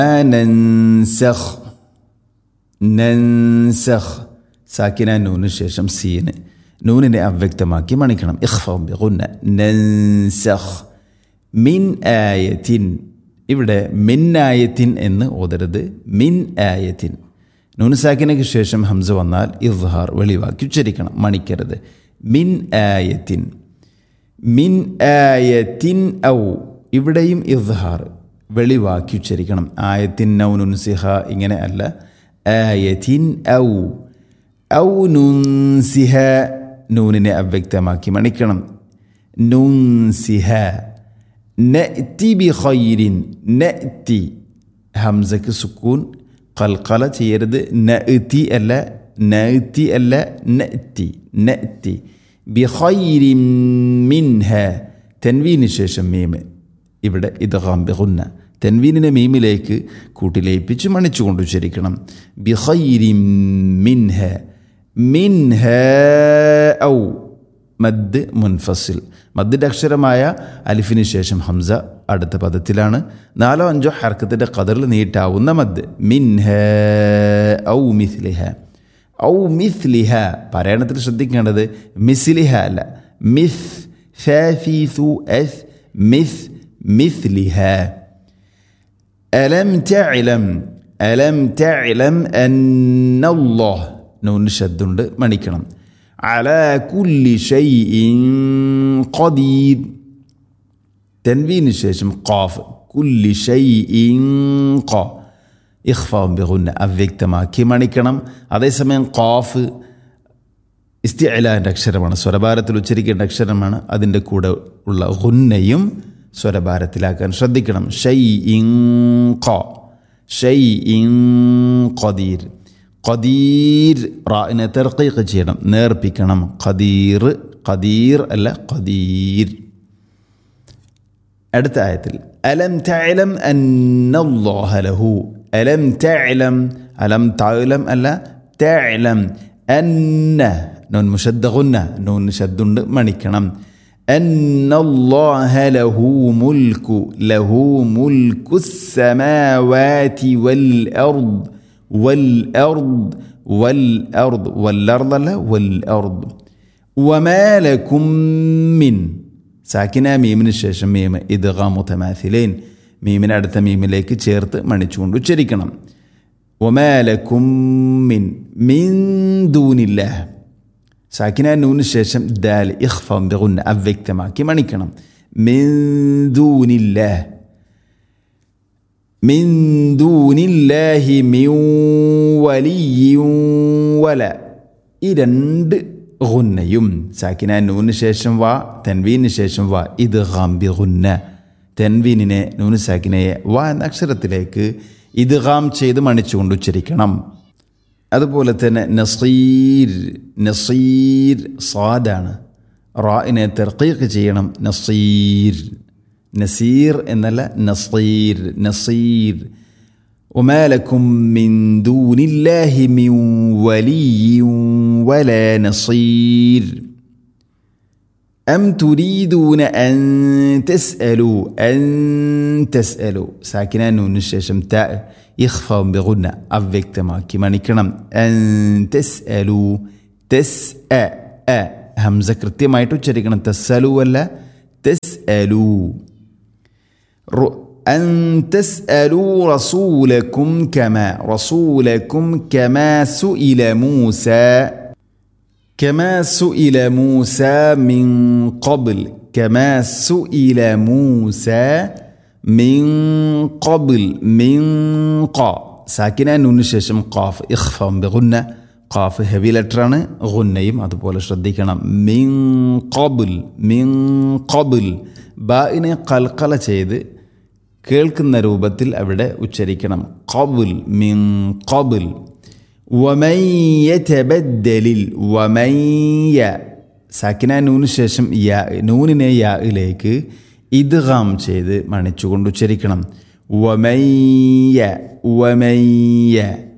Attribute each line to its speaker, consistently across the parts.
Speaker 1: നൻസഖ് നൻസഖ് സാക്കിന നൂന് ശേഷം സീന് നൂനിനെ അവ്യക്തമാക്കി മണിക്കണം ഇഖ്ഫം ബിഗുന്ന നൻസഖ് മിൻ ആയത്തിൻ ഇവിടെ മിൻ ആയത്തിൻ എന്ന് ഓതരുത് മിൻ ആയത്തിൻ നൂന് സാക്കിനയ്ക്ക് ശേഷം ഹംസ വന്നാൽ ഇദ്ഹാർ വെളിവാക്കി ഉച്ചരിക്കണം മണിക്കരുത് മിൻ ആയത്തിൻ മിൻ ആയത്തിൻ ഔ ഇവിടെയും ഇദ്ഹാർ വെളിവാക്കി ഉച്ചരിക്കണം ആയത്തിൻ നൗനുൻസിഹ ഇങ്ങനെ അല്ല ആയത്തിൻ ഔ ഔ നുൻസിഹ നൂനിനെ അവ്യക്തമാക്കി മണിക്കണം നുൻസിഹ നഅ്തി ബി ഖൈരിൻ നഅ്തി ഹംസക്ക് സുക്കൂൻ കൽക്കല ചെയ്യരുത് നഅ്തി അല്ല നഅ്തി അല്ല നഅ്തി നഅ്തി ബി ഖൈരിൻ മിൻഹ തൻവീന് ശേഷം മീമ് ഇവിടെ ഇദ്ഗാം ബിഗുന്ന തൻവീനിനെ മീമിലേക്ക് കൂട്ടിലേപ്പിച്ച് മണിച്ചുകൊണ്ട് ഉച്ചരിക്കണം ബി ഖൈരിൻ മിൻഹ മിൻഹ ഔ മദ് മുൻഫസിൽ മദ്ദിൻ്റെ അക്ഷരമായ അലിഫിന് ശേഷം ഹംസ അടുത്ത പദത്തിലാണ് നാലോ അഞ്ചോ ഹർക്കത്തിൻ്റെ കതറിൽ നീട്ടാവുന്ന മദ് മിൻഹ ഔ മിസ്ലിഹ ഔ മിസ്ലിഹ പറയണത്തിൽ ശ്രദ്ധിക്കേണ്ടത് മിസ്ലിഹ അല്ല മിസ് ഫീസു എസ് മിസ് മിസ്ലിഹ ألم تعلم ألم تعلم أن الله نون شدند മണിക്കണം على كل شيء قدير തൻവീന് ശേഷം ഖാഫ് കുല്ലി ഷൈഇൻ ഖ ഇഖ്ഫാം ബിഗുന്ന അവ്യക്തമാക്കി മണിക്കണം അതേസമയം ഖാഫ് ഇസ്തിഅലാൻ്റെ അക്ഷരമാണ് സ്വരഭാരത്തിൽ ഉച്ചരിക്കേണ്ട അക്ഷരമാണ് അതിൻ്റെ കൂടെ ഉള്ള ഗുന്നയും സ്വരഭാരത്തിലാക്കാൻ ശ്രദ്ധിക്കണം ഷൈ ഇൻ ഖ ഷൈ ഇൻ ഖദീർ ഖദീർ റാഇനെ തെർക്കീക്ക് ചെയ്യണം നേർപ്പിക്കണം ഖദീർ ഖദീർ അല്ല ഖദീർ അടുത്ത ആയത്തിൽ അലം തഅലം അന്നല്ലാഹ ലഹു അലം തഅലം അലം തഅലം അല്ല തഅലം അന്ന നൂൻ മുഷദ്ദ ഗുന്ന നൂൻ ശദ്ദുണ്ട് മണിക്കണം അന്നല്ലാഹ ലഹു മുൽക്കു ലഹു മുൽക്കു السماوات والأرض والأرض والأرض والأرض لا والأرض وما لكم من സാക്കിന മീമിന് ശേഷം മീം ഇദ്ഗാ മുതമാഥിലേൻ മീമിന് അടുത്ത മീമിലേക്ക് ചേർത്ത് മണിച്ചുകൊണ്ട് ഉച്ചരിക്കണം ഒമാലക്കും മിൻ മിൻ ദൂനില്ല സാക്കിന നൂന് ശേഷം ദാൽ ഇഖ്ഫം ബിഗുന്ന അവ്യക്തമാക്കി മണിക്കണം മിൻ ദൂനില്ല മിൻ ദൂനില്ലാഹി മിൻ വലിയും വല ഈ രണ്ട് ഗുന്നയും സാക്കിന നൂന് ശേഷം വാ തൻവീന് ശേഷം വാ ഇത് ഗാംബി ഗുന്ന തൻവീനിനെ നൂന് സാക്കിനയെ വാ എന്ന അക്ഷരത്തിലേക്ക് ഇത് ഗാം ചെയ്ത് മണിച്ചുകൊണ്ട് ഉച്ചരിക്കണം അതുപോലെ തന്നെ നസീർ നസീർ സാദാണ് റായിനെ തെർക്കീക്ക് ചെയ്യണം നസീർ നസീർ എന്നല്ല നസീർ നസീർ وما لكم من دون الله من ولي ولا نصير أم تريدون أن تسألوا أن تسألوا ساكنة نون الشاشم تاء يخفى بغنى أفكت ما كما نكرم أن تسألوا تسأ همزة كرتي ما يتو تسألوا ولا تسألوا أن تسألوا رسولكم كما رسولكم كما سئل موسى كما سئل موسى من قبل كما سئل موسى من قبل من قا ساكنة نون ശേഷം قاف إخفاء بغنة قاف ഹെവി ലെറ്ററാണ് ഗുന്നയും അതുപോലെ ശ്രദ്ധിക്കണം മിൻ കബിൽ മിൻ കബിൽ ബാഇനെ കൽക്കല ചെയ്ത് കേൾക്കുന്ന രൂപത്തിൽ അവിടെ ഉച്ചരിക്കണം കബുൽ മിൻ കബുൽ വമയ്യബദ്ദലിൽ വമയ്യ സാക്കിന നൂന് ശേഷം യാ നൂനിനെ യായിലേക്ക് ഇദ്ഗാം ചെയ്ത് മണിച്ചുകൊണ്ട് ഉച്ചരിക്കണം വമയ്യ വമയ്യ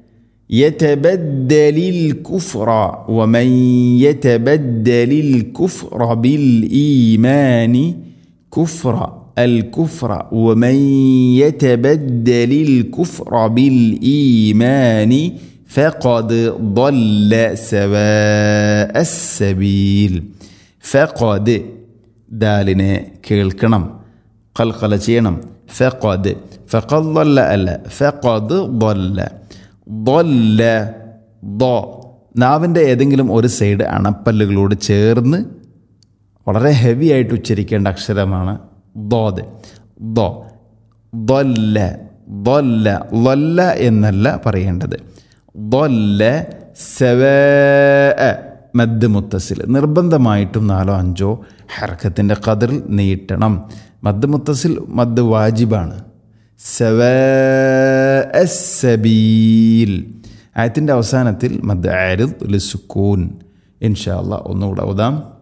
Speaker 1: يتبدل الكفر ومن يتبدل الكفر بالإيمان كفر الكفر ومن يتبدل الكفر بالإيمان فقد ضل سواء السبيل فقد ദാലിനെ കേൾക്കണം കൽക്കല ചെയ്യണം ഫഖദ് ഫഖദ് ضل അല്ല ഫഖദ് ضل ضل ض നാവിൻ്റെ ഏതെങ്കിലും ഒരു സൈഡ് അണപ്പല്ലുകളോട് ചേർന്ന് വളരെ ഹെവി ആയിട്ട് ഉച്ചരിക്കേണ്ട അക്ഷരമാണ് ദോദ് ദോ ദൊല്ല ദൊല്ല ലൊല്ല എന്നല്ല പറയേണ്ടത് ദൊല്ല സെവ മദ് മുത്തസിൽ നിർബന്ധമായിട്ടും നാലോ അഞ്ചോ ഹർക്കത്തിൻ്റെ കതിറിൽ നീട്ടണം മദ് മുത്തസിൽ മദ് വാജിബാണ് സെവ സബീൽ ആയത്തിൻ്റെ അവസാനത്തിൽ മദ് ആരിദ് ലിസുക്കൂൻ ഇൻഷാ അള്ളാഹ് ഒന്നുകൂടെ ഓതാം